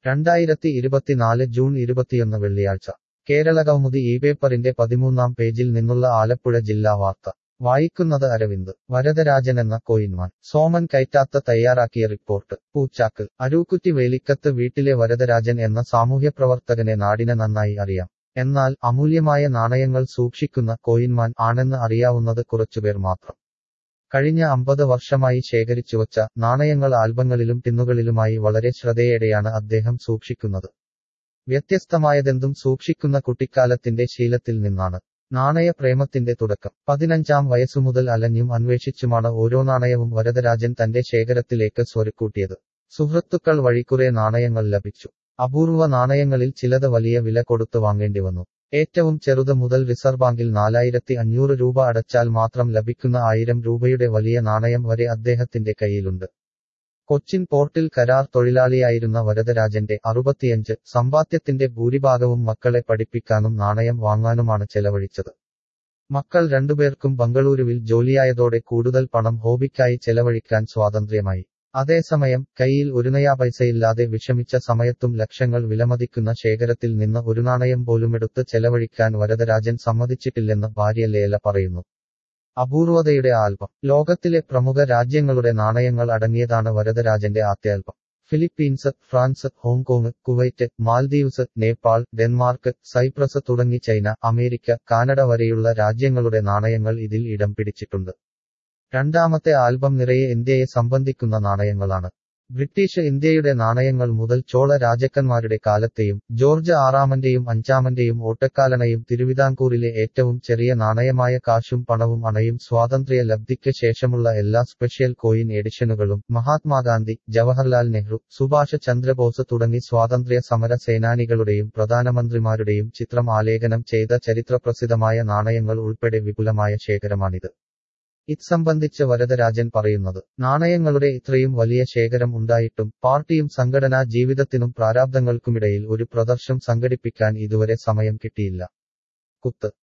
രണ്ടായിരത്തി ഇരുപത്തിനാല് ജൂൺ ഇരുപത്തിയൊന്ന് വെള്ളിയാഴ്ച കേരള കൗമുദി ഈ പേപ്പറിന്റെ പതിമൂന്നാം പേജിൽ നിന്നുള്ള ആലപ്പുഴ ജില്ലാ വാർത്ത വായിക്കുന്നത് അരവിന്ദ് വരദരാജൻ എന്ന കോയിൻമാൻ സോമൻ കൈറ്റാത്ത തയ്യാറാക്കിയ റിപ്പോർട്ട് പൂച്ചാക്ക് അരൂക്കുറ്റി വേലിക്കത്ത് വീട്ടിലെ വരദരാജൻ എന്ന സാമൂഹ്യപ്രവർത്തകനെ നാടിന് നന്നായി അറിയാം എന്നാൽ അമൂല്യമായ നാണയങ്ങൾ സൂക്ഷിക്കുന്ന കോയിൻമാൻ ആണെന്ന് അറിയാവുന്നത് കുറച്ചുപേർ മാത്രം കഴിഞ്ഞ അമ്പത് വർഷമായി ശേഖരിച്ചുവച്ച നാണയങ്ങൾ ആൽബങ്ങളിലും ടിന്നുകളിലുമായി വളരെ ശ്രദ്ധേയടെയാണ് അദ്ദേഹം സൂക്ഷിക്കുന്നത് വ്യത്യസ്തമായതെന്തും സൂക്ഷിക്കുന്ന കുട്ടിക്കാലത്തിന്റെ ശീലത്തിൽ നിന്നാണ് നാണയ പ്രേമത്തിന്റെ തുടക്കം പതിനഞ്ചാം വയസ്സുമുതൽ അലഞ്ഞും അന്വേഷിച്ചുമാണ് ഓരോ നാണയവും വരദരാജൻ തന്റെ ശേഖരത്തിലേക്ക് സ്വരുക്കൂട്ടിയത് സുഹൃത്തുക്കൾ വഴി കുറെ നാണയങ്ങൾ ലഭിച്ചു അപൂർവ നാണയങ്ങളിൽ ചിലത് വലിയ വില കൊടുത്തു വാങ്ങേണ്ടി വന്നു ഏറ്റവും ചെറുത് മുതൽ റിസർവ് ബാങ്കിൽ നാലായിരത്തി അഞ്ഞൂറ് രൂപ അടച്ചാൽ മാത്രം ലഭിക്കുന്ന ആയിരം രൂപയുടെ വലിയ നാണയം വരെ അദ്ദേഹത്തിന്റെ കയ്യിലുണ്ട് കൊച്ചിൻ പോർട്ടിൽ കരാർ തൊഴിലാളിയായിരുന്ന വരദരാജന്റെ അറുപത്തിയഞ്ച് സമ്പാദ്യത്തിന്റെ ഭൂരിഭാഗവും മക്കളെ പഠിപ്പിക്കാനും നാണയം വാങ്ങാനുമാണ് ചെലവഴിച്ചത് മക്കൾ രണ്ടുപേർക്കും ബംഗളൂരുവിൽ ജോലിയായതോടെ കൂടുതൽ പണം ഹോബിക്കായി ചെലവഴിക്കാൻ സ്വാതന്ത്ര്യമായി അതേസമയം കയ്യിൽ ഒരു നയാ പൈസയില്ലാതെ വിഷമിച്ച സമയത്തും ലക്ഷങ്ങൾ വിലമതിക്കുന്ന ശേഖരത്തിൽ നിന്ന് ഒരു നാണയം പോലുമെടുത്ത് ചെലവഴിക്കാൻ വരദരാജൻ സമ്മതിച്ചിട്ടില്ലെന്ന് ഭാര്യ ലേല പറയുന്നു അപൂർവതയുടെ ആൽബം ലോകത്തിലെ പ്രമുഖ രാജ്യങ്ങളുടെ നാണയങ്ങൾ അടങ്ങിയതാണ് വരദരാജന്റെ ആദ്യാൽബം Philippines France Hong Kong Kuwait Maldives Nepal Denmark Cyprus തുടങ്ങി ചൈന അമേരിക്ക കാനഡ വരെയുള്ള രാജ്യങ്ങളുടെ നാണയങ്ങൾ ഇതിൽ ഇടം പിടിച്ചിട്ടുണ്ട് രണ്ടാമത്തെ ആൽബം നിറയെ ഇന്ത്യയെ സംബന്ധിക്കുന്ന നാണയങ്ങളാണ് ബ്രിട്ടീഷ് ഇന്ത്യയുടെ നാണയങ്ങൾ മുതൽ ചോള രാജാക്കന്മാരുടെ കാലത്തെയും ജോർജ് ആറാമന്റെയും അഞ്ചാമന്റെയും ഓട്ടക്കാലണയും തിരുവിതാംകൂറിലെ ഏറ്റവും ചെറിയ നാണയമായ കാശും പണവും അണയും സ്വാതന്ത്ര്യ ലബ്ധിക്ക് ശേഷമുള്ള എല്ലാ സ്പെഷ്യൽ കോയിൻ എഡിഷനുകളും മഹാത്മാഗാന്ധി ജവഹർലാൽ നെഹ്റു സുഭാഷ് ചന്ദ്രബോസ് തുടങ്ങി സ്വാതന്ത്ര്യ സമര സേനാനികളുടെയും പ്രധാനമന്ത്രിമാരുടെയും ചിത്രം ആലേഖനം ചെയ്ത ചരിത്രപ്രസിദ്ധമായ നാണയങ്ങൾ ഉൾപ്പെടെ വിപുലമായ ശേഖരമാണിത് ഇത് സംബന്ധിച്ച് വരദരാജൻ പറയുന്നത് നാണയങ്ങളുടെ ഇത്രയും വലിയ ശേഖരം ഉണ്ടായിട്ടും പാർട്ടിയും സംഘടനാ ജീവിതത്തിനും പ്രാരാബ്ദങ്ങൾക്കുമിടയിൽ ഒരു പ്രദർശനം സംഘടിപ്പിക്കാൻ ഇതുവരെ സമയം കിട്ടിയില്ല കുത്ത്